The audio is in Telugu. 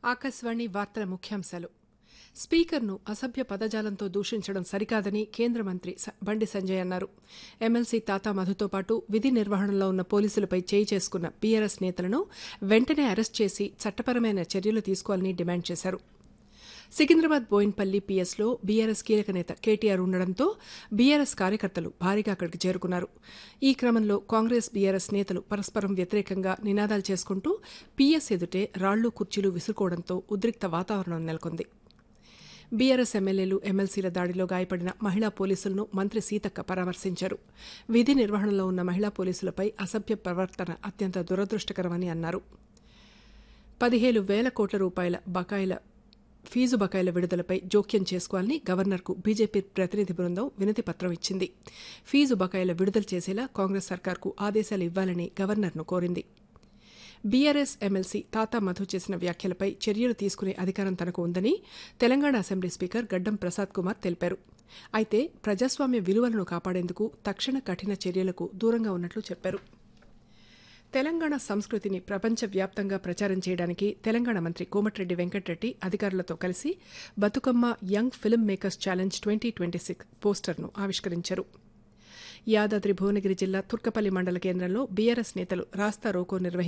ఆకాశవాణి వార్తల ముఖ్యాంశాలు స్పీకర్ను అసభ్య పదజాలంతో దూషించడం సరికాదని కేంద్ర మంత్రి స- బండి సంజయ్ అన్నారు ఎమ్మెల్సీ తాతా మధుతో పాటు విధి నిర్వహణలో ఉన్న పోలీసులపై చేయి చేసుకున్న బీఆర్ఎస్ నేతలను వెంటనే అరెస్ట్ చేసి చట్టపరమైన చర్యలు తీసుకోవాలని డిమాండ్ చేశారు సికింద్రాబాద్ బోయిన్పల్లి పీఎస్లో బీఆర్ఎస్ కీలక నేత కేటీఆర్ ఉండడంతో బీఆర్ఎస్ కార్యకర్తలు భారీగా అక్కడికి చేరుకున్నారు ఈ క్రమంలో కాంగ్రెస్ బీఆర్ఎస్ నేతలు పరస్పరం వ్యతిరేకంగా నినాదాలు చేసుకుంటూ పీఎస్ ఎదుటే రాళ్లు కుర్చీలు విసురుకోవడంతో ఉద్రిక్త వాతావరణం నెలకొంది బీఆర్ఎస్ ఎమ్మెల్యేలు ఎమ్మెల్సీల దాడిలో గాయపడిన మహిళా పోలీసులను మంత్రి సీతక్క పరామర్శించారు విధి నిర్వహణలో ఉన్న మహిళా పోలీసులపై అసభ్య ప్రవర్తన అత్యంత దురదృష్టకరమని అన్నారు పదిహేను వేల కోట్ల రూపాయల బకాయిల ఫీజు బకాయిల విడుదలపై జోక్యం చేసుకోవాలని గవర్నర్కు బీజేపీ ప్రతినిధి బృందం వినతి పత్రం ఇచ్చింది ఫీజు బకాయిల విడుదల చేసేలా కాంగ్రెస్ సర్కార్కు ఆదేశాలు ఇవ్వాలని గవర్నర్ను కోరింది బీఆర్ఎస్ ఎమ్మెల్సీ తాతా మధు చేసిన వ్యాఖ్యలపై చర్యలు తీసుకునే అధికారం తనకు ఉందని తెలంగాణ అసెంబ్లీ స్పీకర్ గడ్డం ప్రసాద్ కుమార్ తెలిపారు అయితే ప్రజాస్వామ్య విలువలను కాపాడేందుకు తక్షణ కఠిన చర్యలకు దూరంగా ఉన్నట్లు చెప్పారు తెలంగాణ సంస్కృతిని ప్రపంచవ్యాప్తంగా ప్రచారం చేయడానికి తెలంగాణ మంత్రి కోమటిరెడ్డి వెంకటరెడ్డి అధికారులతో కలిసి Bathukamma young film makers challenge twenty twenty six పోస్టర్ను ఆవిష్కరించారు యాదాద్రి భువనగిరి జిల్లా తుర్కపల్లి మండల కేంద్రంలో బీఆర్ఎస్ నేతలు రాస్తా రోకో నిర్వహించారు